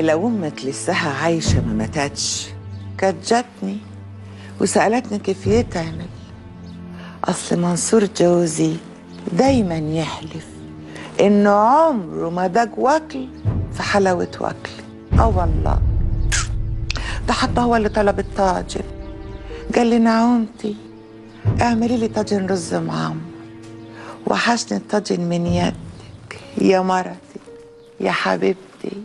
لو امك لساها عايشه ما ماتتش كانت جاتني وسالتني كيف يتعمل اصل منصور جوزي دايما يحلف انه عمره ما داق وكل في حلاوه وكل اه والله ده حتى هو اللي طلب الطاجن قال لي نعومتي اعملي لي طاجن رز معمر وحشني الطاجن من يدك يا مرتي يا حبيبتي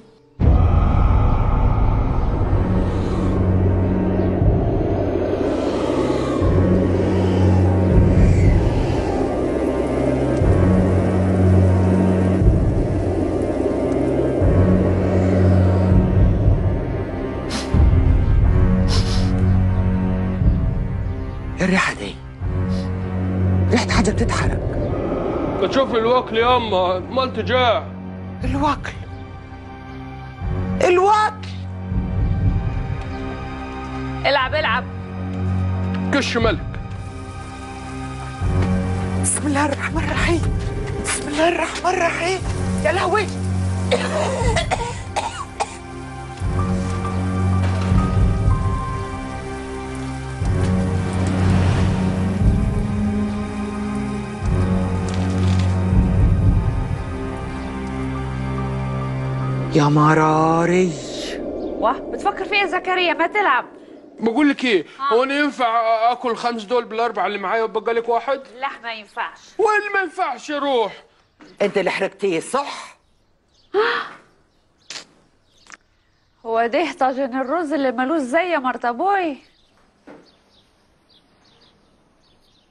إيه الريحة دي ريحة حاجة بتتحرق تشوف الوكل ياما مال تجاع الوكل الوكل العب العب كش ملك بسم الله الرحمن الرحيم بسم الله الرحمن الرحيم يا لهوي يا مراري واه بتفكر في ايه يا زكريا ما تلعب بقول لك ايه هو انا ينفع اكل الخمس دول بالاربعه اللي معايا وبقى لك واحد لا ما ينفعش وين ما ينفعش يروح انت اللي حرقتيه صح هو ده طاجن الرز اللي ملوش زي يا مرت ابوي